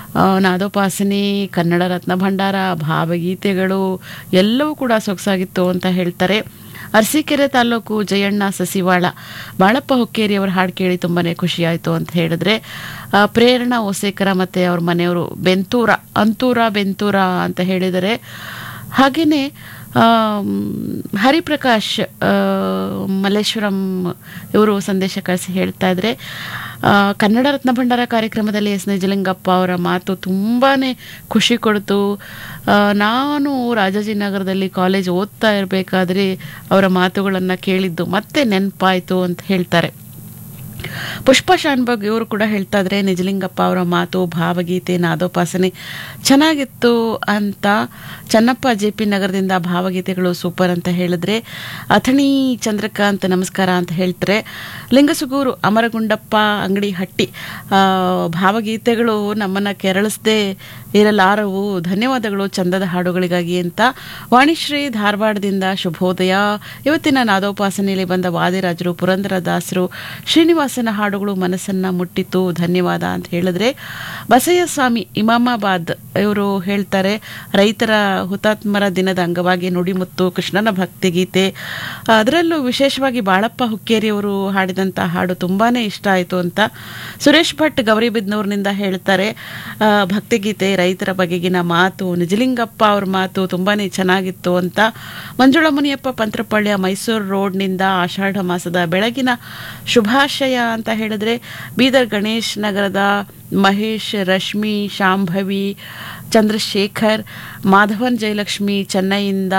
ಆ, ನಾದೋಪಾಸನೆ ಕನ್ನಡ ರತ್ನ ಭಂಡಾರ ಭಾವಗೀತೆಗಳು ಎಲ್ಲವೂ ಕೂಡ ಸೊಗಸಾಗಿತ್ತು ಅಂತ ಹೇಳ್ತಾರೆ ಅರಸೀಕೆರೆ ತಾಲೂಕು ಜಯಣ್ಣ ಸಸಿವಾಳ ಬಾಳಪ್ಪ ಹುಕ್ಕೇರಿ ಅವರ ಹಾಡು ಕೇಳಿ ತುಂಬಾನೇ ಖುಷಿ ಆಯಿತು ಅಂತ ಹೇಳಿದ್ರೆ ಆ, ಪ್ರೇರಣಾ ಓಸೇಕರ ಮತ್ತೆ ಅವ್ರ ಮನೆಯವರು ಬೆಂತೂರ ಅಂತೂರ ಬೆಂತೂರ ಅಂತ ಹೇಳಿದರೆ ಹಾಗೆಯೇ ಹರಿಪ್ರಕಾಶ್ ಆ, ಮಲ್ಲೇಶ್ವರಂ ಇವರು ಸಂದೇಶ ಕಳಿಸಿ ಹೇಳ್ತಾ ಇದ್ರೆ ಆ, ಕನ್ನಡ ರತ್ನ ಭಂಡಾರ ಕಾರ್ಯಕ್ರಮದಲ್ಲಿ ಎಸ್ ನಿಜಲಿಂಗಪ್ಪ ಅವರ ಮಾತು ತುಂಬಾ ಖುಷಿ ಕೊಡ್ತು ಆ, ನಾನು ರಾಜಾಜಿನಗರದಲ್ಲಿ ಕಾಲೇಜ್ ಓದ್ತಾ ಇರಬೇಕಾದ್ರೆ ಅವರ ಮಾತುಗಳನ್ನು ಕೇಳಿದ್ದು ಮತ್ತೆ ನೆನಪಾಯಿತು ಅಂತ ಹೇಳ್ತಾರೆ ಪುಷ್ಪ ಶಾನ್ಭಾಗ್ ಇವರು ಕೂಡ ಹೇಳ್ತಾ ಇದ್ರೆ ನಿಜಲಿಂಗಪ್ಪ ಅವರ ಮಾತು ಭಾವಗೀತೆ ನಾದೋಪಾಸನೆ ಚೆನ್ನಾಗಿತ್ತು ಅಂತ ಚನ್ನಪ್ಪ ಜೆ ಪಿ ನಗರದಿಂದ ಭಾವಗೀತೆಗಳು ಸೂಪರ್ ಅಂತ ಹೇಳಿದ್ರೆ ಅಥಣಿ ಚಂದ್ರಕಾಂತ್ ನಮಸ್ಕಾರ ಅಂತ ಹೇಳ್ತಾರೆ ಲಿಂಗಸುಗೂರು ಅಮರಗುಂಡಪ್ಪ ಅಂಗಡಿ ಹಟ್ಟಿ ಆ, ಭಾವಗೀತೆಗಳು ನಮ್ಮನ್ನ ಕೆರಳಿಸದೆ ಇರಲಾರವು ಧನ್ಯವಾದಗಳು ಚಂದದ ಹಾಡುಗಳಿಗಾಗಿ ಅಂತ ವಾಣಿಶ್ರೀ ಧಾರವಾಡದಿಂದ ಶುಭೋದಯ ಇವತ್ತಿನ ನಾದೋಪಾಸನೆಯಲ್ಲಿ ಬಂದ ವಾದಿರಾಜರು ಪುರಂದರದಾಸರು ಶ್ರೀನಿವಾಸನ ಹಾಡುಗಳು ಮನಸ್ಸನ್ನ ಮುಟ್ಟಿತು ಧನ್ಯವಾದ ಅಂತ ಹೇಳಿದ್ರೆ ಬಸಯ್ಯ ಸ್ವಾಮಿ ಇಮಾಮಾಬಾದ್ ಇವರು ಹೇಳ್ತಾರೆ ರೈತರ ಹುತಾತ್ಮರ ದಿನದ ಅಂಗವಾಗಿ ನುಡಿಮುತ್ತು ಕೃಷ್ಣನ ಭಕ್ತಿಗೀತೆ ಅದರಲ್ಲೂ ವಿಶೇಷವಾಗಿ ಬಾಳಪ್ಪ ಹುಕ್ಕೇರಿ ಅವರು ಹಾಡಿದಂಥ ಹಾಡು ತುಂಬಾನೇ ಇಷ್ಟ ಆಯಿತು ಅಂತ ಸುರೇಶ್ ಭಟ್ ಗೌರಿಬಿದ್ನೂರಿನಿಂದ ಹೇಳ್ತಾರೆ ಆ, ಭಕ್ತಿಗೀತೆ ರೈತರ ಬಗೆಗಿನ ಮಾತು ನಿಜಲಿಂಗಪ್ಪ ಅವ್ರ ಮಾತು ತುಂಬಾನೇ ಚೆನ್ನಾಗಿತ್ತು ಅಂತ ಮಂಜುಳ ಮುನಿಯಪ್ಪ ಪಂತ್ರಪಾಳ್ಯ ಮೈಸೂರು ರೋಡ್ನಿಂದ ಆಷಾಢ ಮಾಸದ ಬೆಳಗಿನ ಶುಭಾಶಯ ಅಂತ ಹೇಳಿದ್ರೆ ಬೀದರ್ ಗಣೇಶ್ ನಗರದ ಮಹೇಶ್ ರಶ್ಮಿ ಶಾಂಭವಿ ಚಂದ್ರಶೇಖರ್ ಮಾಧವನ್ ಜಯಲಕ್ಷ್ಮಿ ಚೆನ್ನೈಯಿಂದ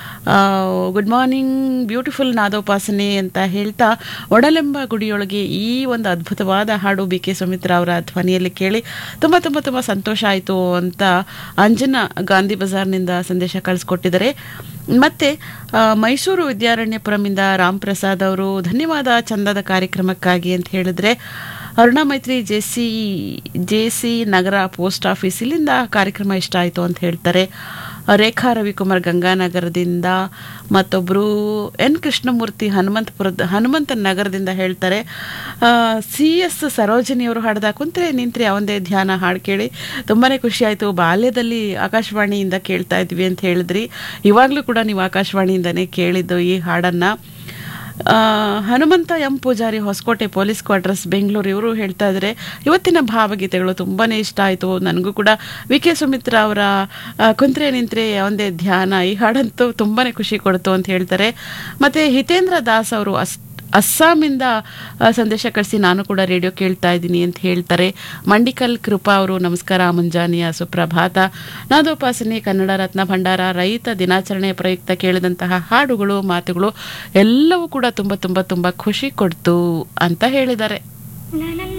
ಗುಡ್ ಮಾರ್ನಿಂಗ್ ಬ್ಯೂಟಿಫುಲ್ ನಾದೋಪಾಸನೆ ಅಂತ ಹೇಳ್ತಾ ಒಡಲೆಂಬ ಗುಡಿಯೊಳಗೆ ಈ ಒಂದು ಅದ್ಭುತವಾದ ಹಾಡು ಬಿ ಕೆ ಸುಮಿತ್ರಾ ಅವರ ಧ್ವನಿಯಲ್ಲಿ ಕೇಳಿ ತುಂಬ ತುಂಬ ತುಂಬ ಸಂತೋಷ ಆಯಿತು ಅಂತ ಅಂಜನಾ ಗಾಂಧಿ ಬಜಾರ್ನಿಂದ ಸಂದೇಶ ಕಳಿಸ್ಕೊಟ್ಟಿದ್ದಾರೆ ಮತ್ತೆ ಆ, ಮೈಸೂರು ವಿದ್ಯಾರಣ್ಯಪುರಮಿಂದ ರಾಮ್ ಪ್ರಸಾದ್ ಅವರು ಧನ್ಯವಾದ ಚಂದದ ಕಾರ್ಯಕ್ರಮಕ್ಕಾಗಿ ಅಂತ ಹೇಳಿದ್ರೆ Aruna Maitri J C J C Nagar post office ಇಲ್ಲಿಂದ ಕಾರ್ಯಕ್ರಮ ಇಷ್ಟ ಆಯಿತು ಅಂತ ಹೇಳ್ತಾರೆ ರೇಖಾ ರವಿಕುಮಾರ್ ಗಂಗಾನಗರದಿಂದ ಮತ್ತೊಬ್ಬರು ಎನ್ ಕೃಷ್ಣಮೂರ್ತಿ ಹನುಮಂತಪುರದ ಹನುಮಂತ ನಗರದಿಂದ ಹೇಳ್ತಾರೆ ಸಿ ಎಸ್ ಸರೋಜಿನಿ ಅವರು ಹಾಡಿದ ಕುಂತ್ರೆ ನಿಂತ್ರೆ ಅವಂದೇ ಧ್ಯಾನ ಹಾಡು ಕೇಳಿ ತುಂಬಾ ಖುಷಿ ಆಯಿತು ಬಾಲ್ಯದಲ್ಲಿ ಆಕಾಶವಾಣಿಯಿಂದ ಕೇಳ್ತಾ ಇದ್ವಿ ಅಂತ ಹೇಳಿದ್ರಿ ಇವಾಗಲೂ ಕೂಡ ನೀವು ಆಕಾಶವಾಣಿಯಿಂದನೇ ಕೇಳಿದ್ದು ಈ ಹಾಡನ್ನು ಆ, Hanumantha M Poojari Hosakote police quarters Bengaluru ಇವರು ಹೇಳ್ತಾ ಇದ್ದಾರೆ ಇವತ್ತಿನ ಭಾವಗೀತೆಗಳು ತುಂಬಾನೇ ಇಷ್ಟ ಆಯಿತು ನನಗೂ ಕೂಡ ವಿ ಕೆ ಸುಮಿತ್ರಾ ಅವರ ಆ, ಕುಂತ್ರೆ ನಿಂತ್ರೆ ಒಂದೇ ಧ್ಯಾನ ಈ ಹಾಡಂತೂ ತುಂಬಾನೇ ಖುಷಿ ಕೊಡ್ತು ಅಂತ ಹೇಳ್ತಾರೆ ಮತ್ತೆ ಹಿತೇಂದ್ರ ದಾಸ್ ಅವರು ಅಸ್ ಅಸ್ಸಾಮಿಂದ ಆ, ಸಂದೇಶ ಕಳಿಸಿ ನಾನು ಕೂಡ ರೇಡಿಯೋ ಕೇಳ್ತಾ ಇದ್ದೀನಿ ಅಂತ ಹೇಳ್ತಾರೆ ಮಂಡಿಕಲ್ ಕೃಪಾ ಅವರು ನಮಸ್ಕಾರ ಮುಂಜಾನೆಯ ಸುಪ್ರಭಾತ ನಾದೋಪಾಸನೆ ಕನ್ನಡ ರತ್ನ ಭಂಡಾರ ರೈತ ದಿನಾಚರಣೆ ಪ್ರಯುಕ್ತ ಕೇಳಿದಂತಹ ಹಾಡುಗಳು ಮಾತುಗಳು ಎಲ್ಲವೂ ಕೂಡ ತುಂಬ ತುಂಬ ತುಂಬ ಖುಷಿ ಕೊಡ್ತು ಅಂತ ಹೇಳಿದ್ದಾರೆ